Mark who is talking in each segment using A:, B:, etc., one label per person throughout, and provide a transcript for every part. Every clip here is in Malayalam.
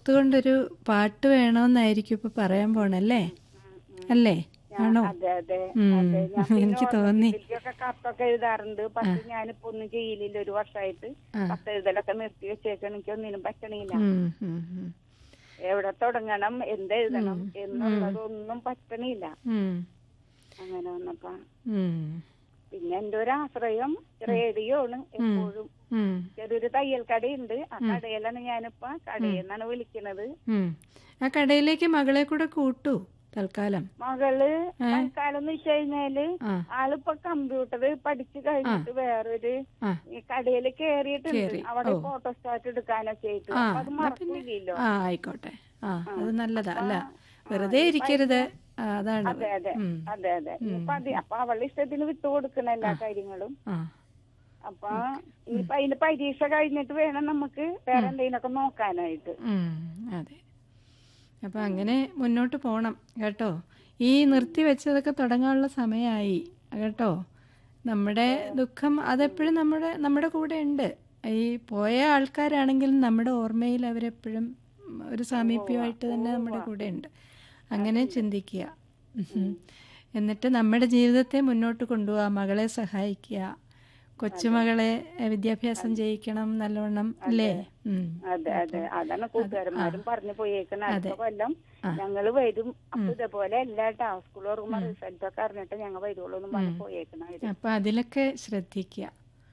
A: ഓർത്തുകൊണ്ടൊരു പാട്ട് വേണമെന്നായിരിക്കും ഇപ്പൊ പറയാൻ പോണല്ലേ അല്ലേ ആണോ
B: അതെ അതെ
A: ഉം.
B: അതെ ഞാൻ പിന്നെ
A: എനിക്ക് തോന്നി
B: ഓർമ്മയിലേക്കൊക്കെ കത്തൊക്കെ എഴുതാറുണ്ട് പക്ഷെ ഞാനിപ്പോ ഒന്നും ചെയ്യലില്ല ഒരു വർഷമായിട്ട്
A: ആ.
B: കത്തെഴുതലൊക്കെ നിർത്തി വെച്ചേക്കണം എനിക്ക് ഒന്നിനും പറ്റണില്ല
A: ഉം, ഉം, ഉം.
B: എവിടെ തുടങ്ങണം എന്തെഴുതണം എന്നുള്ളതൊന്നും പറ്റണില്ല
A: ഉം,
B: അങ്ങനെ വന്നപ്പോ
A: ഉം,
B: പിന്നെ എന്റെ ഒരു ആശ്രയം റേഡിയോ ആണ് എപ്പോഴും
A: ഉം,
B: ചെറിയൊരു തയ്യൽ കടയുണ്ട് ആ കടയിലാണ് ഞാനിപ്പോ കടയിൽ നിന്നാണ് വിളിക്കണത്
A: ഉം. ആ കടയിലേക്ക് മകളെ കൂടെ കൂട്ടൂ തൽക്കാലം
B: മകള് തൽക്കാലം എന്ന് വെച്ച് കഴിഞ്ഞാല്
A: ആ
B: ആളിപ്പോ കമ്പ്യൂട്ടർ പഠിച്ചു കഴിഞ്ഞിട്ട് വേറൊരു
A: ആ
B: ഈ കടയിൽ കേറിയിട്ടുണ്ട്
A: കേറി.
B: അവിടെ
A: ഓ.
B: ഫോട്ടോ സ്റ്റാറ്റ് എടുക്കാനൊക്കെ ആയിട്ട്
A: ആ
B: അപ്പൊ അത്
A: എന്നാ പിന്നെ
B: മറക്കില്ലല്ലോ
A: ആ ആയിക്കോട്ടെ ആ അത് നല്ലതാ അല്ല വെറുതെ ഇരിക്കരുത് ആ, അതാണ്
B: അതെ അതെ
A: ഉം.
B: അതെ അതെ ഇനിയിപ്പൊ അത് അപ്പൊ അവളുടെ ഇഷ്ടത്തിന് വിട്ടുകൊടുക്കണം എല്ലാ കാര്യങ്ങളും
A: ആ
B: അപ്പൊ ഇനിയിപ്പൊ അതിന്റെ പരീക്ഷ കഴിഞ്ഞിട്ട് വേണം നമുക്ക് വേറെ എന്തെങ്കിലുമൊക്കെ നോക്കാനായിട്ട്
A: ഉം, അതെ അപ്പം അങ്ങനെ മുന്നോട്ട് പോണം കേട്ടോ ഈ നിർത്തി വെച്ചതൊക്കെ തുടങ്ങാനുള്ള സമയമായി കേട്ടോ നമ്മുടെ ദുഃഖം അതെപ്പോഴും നമ്മുടെ നമ്മുടെ കൂടെ ഉണ്ട് ഈ പോയ ആൾക്കാരാണെങ്കിലും നമ്മുടെ ഓർമ്മയിൽ അവരെപ്പോഴും ഒരു സാമീപ്യമായിട്ട് തന്നെ നമ്മുടെ കൂടെ ഉണ്ട് അങ്ങനെ ചിന്തിക്കുക ഉം. എന്നിട്ട് നമ്മുടെ ജീവിതത്തെ മുന്നോട്ട് കൊണ്ടുപോവുക മകളെ സഹായിക്കുക കൊച്ചുമകളെ എഹ്, വിദ്യാഭ്യാസം ചെയ്യിക്കണം നല്ലവണ്ണം അല്ലേ ഉം.
B: അതെ അതെ അതാണ് കൂട്ടുകാരന്മാരും പറഞ്ഞു പോയേക്കണ അടുത്ത കൊല്ലം ഞങ്ങള് വരും അപ്പൊ ഇതേപോലെ എല്ലാ ടാ സ്കൂൾ തുറക്കുമ്പോ റിസൾട്ട് ഒക്കെ അറിഞ്ഞിട്ട് ഞങ്ങൾ വരുള്ളൂ എന്ന് പറഞ്ഞു പോയേക്കണ അവര്
A: അപ്പം അതിലൊക്കെ ശ്രദ്ധിക്കുക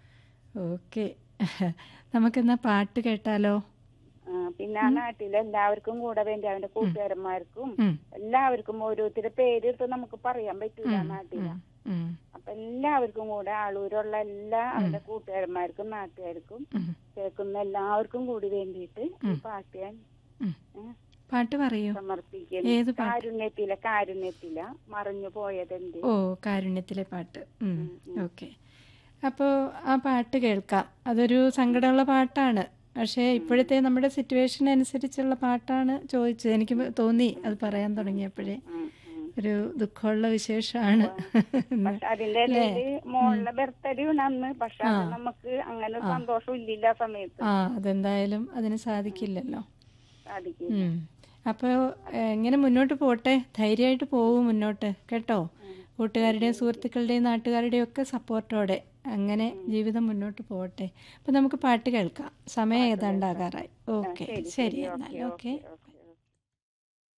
A: ഓക്കെ നമുക്കെന്നാ പാട്ട് കേട്ടാലോ
B: ആ, പിന്നെ ആ നാട്ടിലെ എല്ലാവർക്കും കൂടെ വേണ്ടി അവന്റെ കൂട്ടുകാരന്മാർക്കും
A: ഉം,
B: എല്ലാവർക്കും ഓരോരുത്തരുടെ പേര് എടുത്ത് നമുക്ക് പറയാൻ പറ്റൂല ആ നാട്ടിലെ
A: ഉം,
B: അപ്പൊ എല്ലാവർക്കും കൂടെ ആളൂരുള്ള എല്ലാ അവന്റെ കൂട്ടുകാരന്മാർക്കും നാട്ടുകാർക്കും
A: ഉം,
B: കേൾക്കുന്ന എല്ലാവർക്കും കൂടി വേണ്ടിയിട്ട് ഈ പാട്ട് ഞാൻ
A: ഉം.
B: ഏ,
A: പാട്ട് പറയൂ
B: സമർപ്പിക്കുന്നു
A: ഏത് പാട്ട്?
B: കാരുണ്യത്തിലെ കാരുണ്യത്തില മറഞ്ഞു പോയതെന്ത്
A: ഓ കാരുണ്യത്തിലെ പാട്ട് ഓക്കെ അപ്പോൾ ആ പാട്ട് കേൾക്കാം അതൊരു സങ്കടമുള്ള പാട്ടാണ് പക്ഷേ ഇപ്പോഴത്തെ നമ്മുടെ സിറ്റുവേഷൻ അനുസരിച്ചുള്ള പാട്ടാണ് ചോദിച്ചത് എനിക്ക് തോന്നി അത് പറയാൻ തുടങ്ങിയപ്പോഴേ
B: ഉം, ഉം.
A: ഒരു ദുഃഖമുള്ള വിശേഷമാണ്
B: പക്ഷെ അതിന്റെ ഇടയില് മോളുടെ ബർത്ത്ഡേ അന്ന് പക്ഷെ അത് നമുക്ക് അങ്ങനെ ഒരു സന്തോഷം ഇല്ലില്ല ആ സമയത്ത്
A: ആ അതെന്തായാലും അതിന് സാധിക്കില്ലല്ലോ
B: സാധിക്കും
A: ഉം. അപ്പോൾ എങ്ങനെ മുന്നോട്ട് പോട്ടെ ധൈര്യമായിട്ട് പോവും മുന്നോട്ട് കേട്ടോ കൂട്ടുകാരുടെയും സുഹൃത്തുക്കളുടെയും നാട്ടുകാരുടെയും ഒക്കെ സപ്പോർട്ടോടെ അങ്ങനെ ജീവിതം മുന്നോട്ട് പോകട്ടെ അപ്പം നമുക്ക് പാട്ട് കേൾക്കാം സമയം ഏതാണ്ടാകാറായി ഓക്കെ ശരി എന്നാൽ ഓക്കെ